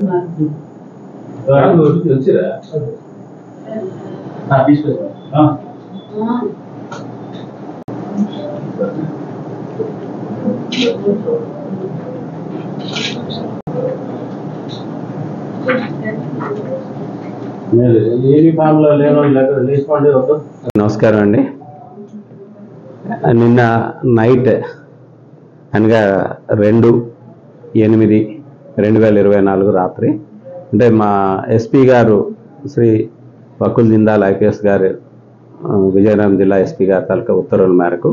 వచ్చిరా తీసుకొచ్చా మీరు యూనిఫామ్లో లేని వాళ్ళు ఎక్కడ తీసుకోండి వద్దు నమస్కారం అండి నిన్న నైట్ అనగా రెండు ఎనిమిది రెండు వేల ఇరవై నాలుగు రాత్రి అంటే మా ఎస్పీ గారు శ్రీ వకుల్ జిందాల్ ఐపీఎస్ గారు ఆ, విజయనగరం జిల్లా ఎస్పీ గారి తాలూకా ఉత్తర్వుల మేరకు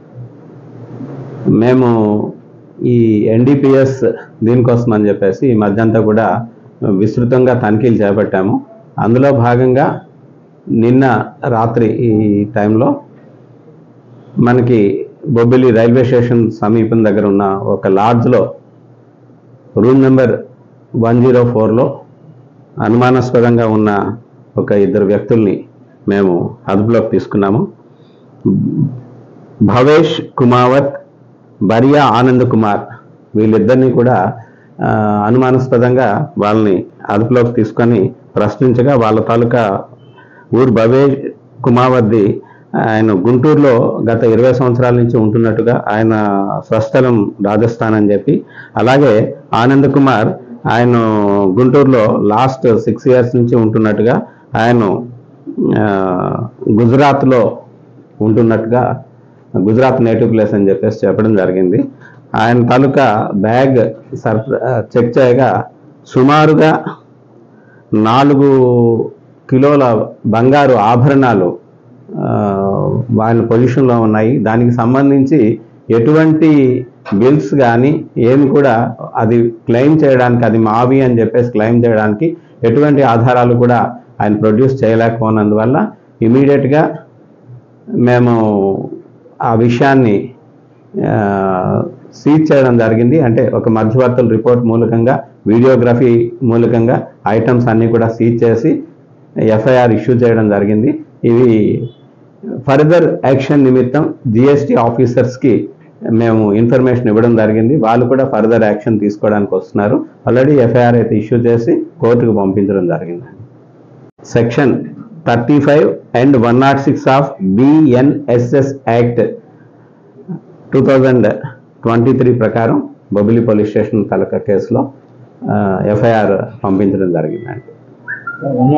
మేము ఈ ఎన్డీపీఎస్ దీనికోసం అని చెప్పేసి ఈ మధ్యంతా కూడా విస్తృతంగా తనిఖీలు చేపట్టాము అందులో భాగంగా నిన్న రాత్రి ఈ టైంలో మనకి బొబ్బిలి రైల్వే స్టేషన్ సమీపం దగ్గర ఉన్న ఒక లాడ్జ్లో రూమ్ నెంబర్ వన్ జీరో ఫోర్లో అనుమానాస్పదంగా ఉన్న ఒక ఇద్దరు వ్యక్తుల్ని మేము అదుపులోకి తీసుకున్నాము భవేష్ కుమావత్ బరియా ఆనంద్ కుమార్ వీళ్ళిద్దరిని కూడా ఆ, అనుమానాస్పదంగా వాళ్ళని అదుపులోకి తీసుకొని ప్రశ్నించగా వాళ్ళ తాలూకా ఊరు భవేష్ కుమావద్ది ఆయన గుంటూరులో గత ఇరవై సంవత్సరాల నుంచి ఉంటున్నట్టుగా ఆయన స్వస్థలం రాజస్థాన్ అని చెప్పి అలాగే ఆనంద్ కుమార్ ఆయన గుంటూరులో లాస్ట్ సిక్స్ ఇయర్స్ నుంచి ఉంటున్నట్టుగా ఆయన ఆ, గుజరాత్లో ఉంటున్నట్టుగా గుజరాత్ నేటివ్ ప్లేస్ అని చెప్పేసి చెప్పడం జరిగింది ఆయన తాలూకా బ్యాగ్ సర్ చెక్ చేయగా సుమారుగా నాలుగు కిలోల బంగారు ఆభరణాలు ఆ, వాళ్ళ పొజిషన్లో ఉన్నాయి దానికి సంబంధించి ఎటువంటి బిల్స్ కానీ ఏమి కూడా అది క్లెయిమ్ చేయడానికి అది మావి అని చెప్పేసి క్లెయిమ్ చేయడానికి ఎటువంటి ఆధారాలు కూడా ఆయన ప్రొడ్యూస్ చేయలేకపోయినందువల్ల ఇమీడియట్గా మేము ఆ విషయాన్ని సీజ్ చేయడం జరిగింది అంటే ఒక మధ్యవర్తుల రిపోర్ట్ మూలకంగా వీడియోగ్రఫీ మూలకంగా ఐటమ్స్ అన్నీ కూడా సీజ్ చేసి ఎఫ్ఐఆర్ ఇష్యూ చేయడం జరిగింది ఇవి ఫర్దర్ యాక్షన్ నిమిత్తం జిఎస్టీ ఆఫీసర్స్కి మేము ఇన్ఫర్మేషన్ ఇవ్వడం జరిగింది వాళ్ళు కూడా ఫర్దర్ యాక్షన్ తీసుకోవడానికి వస్తున్నారు ఆల్రెడీ ఎఫ్ఐఆర్ అయితే ఇష్యూ చేసి కోర్టుకు పంపించడం జరిగింది section thirty five and one not six of BNSS act two thousand twenty three ప్రకారం బొబిలి పోలీస్ స్టేషన్ తాలూకా కేసులో ఎఫ్ఐఆర్ పంపించడం జరిగిందండి